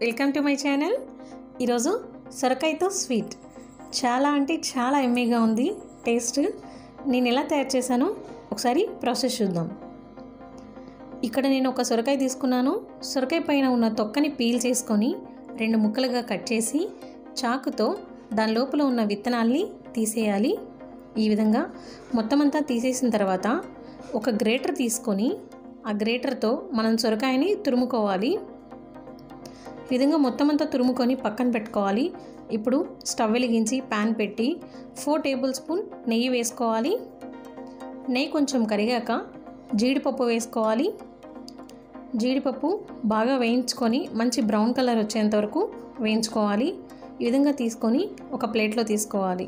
welcome to my channel ఈరోజు సొరకాయతో sweet చాలా అంటే చాలా ఎమ్మీగా ఉంది టేస్ట్ నేను ఎలా తయారు చేశానో ఒకసారి ప్రాసెస్ చూద్దాం ఇక్కడ నేను ఒక సొరకాయ తీసుకున్నాను సొరకాయ పైన ఉన్న తొక్కని పీల్ చేసుకొని రెండు ముక్కలుగా కట్ చేసి చాకుతో దాని లోపల ఉన్న విత్తనాల్ని తీసేయాలి ఈ విధంగా మొత్తం అంతా తీసేసిన తర్వాత ఒక గ్రేటర్ తీసుకొని ఆ గ్రేటర్తో మనం సొరకాయని తురుముకోవాలి ఈ విధంగా మొత్తం అంతా తురుముకొని పక్కన పెట్టుకోవాలి ఇప్పుడు స్టవ్ వెలిగించి ప్యాన్ పెట్టి ఫోర్ టేబుల్ స్పూన్ నెయ్యి వేసుకోవాలి నెయ్యి కొంచెం కరిగాక జీడిపప్పు వేసుకోవాలి జీడిపప్పు బాగా వేయించుకొని మంచి బ్రౌన్ కలర్ వచ్చేంత వరకు వేయించుకోవాలి ఈ విధంగా తీసుకొని ఒక ప్లేట్లో తీసుకోవాలి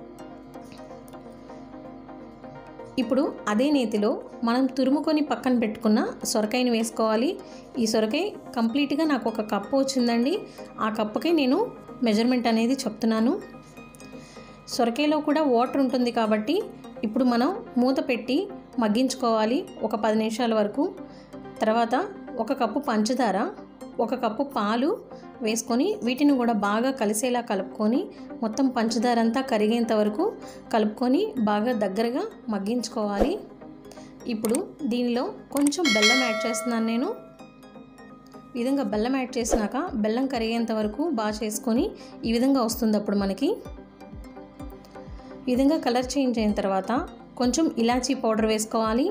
ఇప్పుడు అదే నేతిలో మనం తురుముకొని పక్కన పెట్టుకున్న సొరకాయని వేసుకోవాలి ఈ సొరకాయ కంప్లీట్గా నాకు ఒక కప్పు వచ్చిందండి ఆ కప్పుకే నేను మెజర్మెంట్ అనేది చెప్తున్నాను సొరకాయలో కూడా వాటర్ ఉంటుంది కాబట్టి ఇప్పుడు మనం మూత పెట్టి మగ్గించుకోవాలి ఒక పది నిమిషాల వరకు తర్వాత ఒక కప్పు పంచదార ఒక కప్పు పాలు వేసుకొని వీటిని కూడా బాగా కలిసేలా కలుపుకొని మొత్తం పంచదార అంతా కరిగేంత వరకు కలుపుకొని బాగా దగ్గరగా మగ్గించుకోవాలి ఇప్పుడు దీనిలో కొంచెం బెల్లం యాడ్ చేస్తున్నాను నేను ఈ విధంగా బెల్లం యాడ్ చేసినాక బెల్లం కరిగేంత వరకు బాగా చేసుకొని ఈ విధంగా వస్తుంది అప్పుడు మనకి ఈ విధంగా కలర్ చేంజ్ అయిన తర్వాత కొంచెం ఇలాచీ పౌడర్ వేసుకోవాలి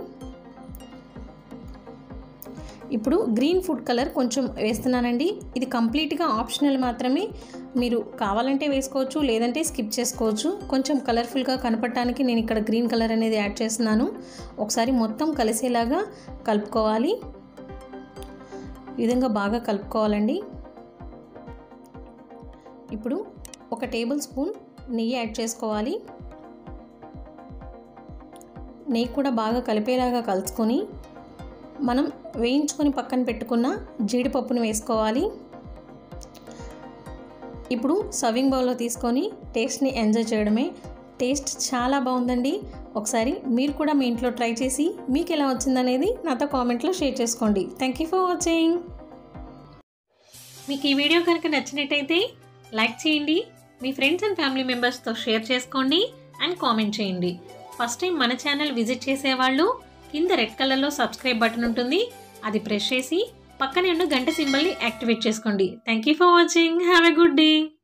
ఇప్పుడు గ్రీన్ ఫుడ్ కలర్ కొంచెం వేస్తున్నానండి ఇది కంప్లీట్గా ఆప్షనల్ మాత్రమే మీరు కావాలంటే వేసుకోవచ్చు లేదంటే స్కిప్ చేసుకోవచ్చు కొంచెం కలర్ఫుల్గా కనపడటానికి నేను ఇక్కడ గ్రీన్ కలర్ అనేది యాడ్ చేస్తున్నాను ఒకసారి మొత్తం కలిసేలాగా కలుపుకోవాలి ఈ విధంగా బాగా కలుపుకోవాలండి ఇప్పుడు ఒక టేబుల్ స్పూన్ నెయ్యి యాడ్ చేసుకోవాలి నెయ్యి కూడా బాగా కలిపేలాగా కలుసుకొని మనం వేయించుకొని పక్కన పెట్టుకున్న జీడిపప్పును వేసుకోవాలి ఇప్పుడు సర్వింగ్ బౌల్లో తీసుకొని టేస్ట్ని ఎంజాయ్ చేయడమే టేస్ట్ చాలా బాగుందండి ఒకసారి మీరు కూడా మీ ఇంట్లో ట్రై చేసి మీకు ఎలా వచ్చిందనేది నాతో కామెంట్లో షేర్ చేసుకోండి థ్యాంక్ యూ ఫర్ వాచింగ్ మీకు ఈ వీడియో కనుక నచ్చినట్టయితే లైక్ చేయండి మీ ఫ్రెండ్స్ అండ్ ఫ్యామిలీ మెంబర్స్తో షేర్ చేసుకోండి అండ్ కామెంట్ చేయండి ఫస్ట్ టైం మన ఛానల్ విజిట్ చేసేవాళ్ళు కింద రెడ్ కలర్లో సబ్స్క్రైబ్ బటన్ ఉంటుంది అది ప్రెస్ చేసి పక్కనే ఉన్న గంట సింబల్ని యాక్టివేట్ చేసుకోండి thank you for watching have a good day